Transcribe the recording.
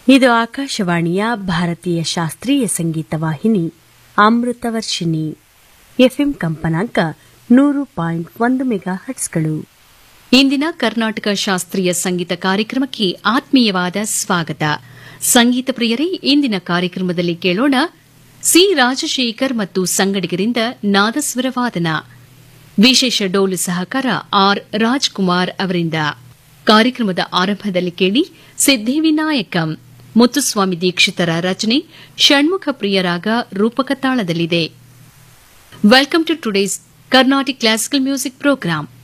ಇದು ಆಕಾಶವಾಣಿಯ ಭಾರತೀಯ ಶಾಸ್ತ್ರೀಯ ಸಂಗೀತ ವಾಹಿನಿ ಅಮೃತವರ್ಷಿಣಿ ಎಫ್ಎಂ ಕಂಪನಾಂಕ ನೂರು ಪಾಯಿಂಟ್ ಒಂದು ಮೆಗಾ ಹಟ್ಸ್ಗಳು ಇಂದಿನ ಕರ್ನಾಟಕ ಶಾಸ್ತ್ರೀಯ ಸಂಗೀತ ಕಾರ್ಯಕ್ರಮಕ್ಕೆ ಆತ್ಮೀಯವಾದ ಸ್ವಾಗತ ಸಂಗೀತ ಪ್ರಿಯರೇ ಇಂದಿನ ಕಾರ್ಯಕ್ರಮದಲ್ಲಿ ಕೇಳೋಣ ಸಿ ರಾಜಶೇಖರ್ ಮತ್ತು ಸಂಗಡಿಗರಿಂದ ನಾದಸ್ವರ ವಾದನ ವಿಶೇಷ ಡೋಲು ಸಹಕಾರ ಆರ್ ರಾಜ್ಕುಮಾರ್ ಅವರಿಂದ ಕಾರ್ಯಕ್ರಮದ ಆರಂಭದಲ್ಲಿ ಕೇಳಿ ಸಿದ್ಧಿವಿನಾಯಕಂ ಮುತ್ತುಸ್ವಾಮಿ ದೀಕ್ಷಿತರ ರಚನೆ ಷಣ್ಮುಖ ಪ್ರಿಯರಾಗ ರೂಪಕ ತಾಳದಲ್ಲಿದೆ welcome to today's Carnatic classical music program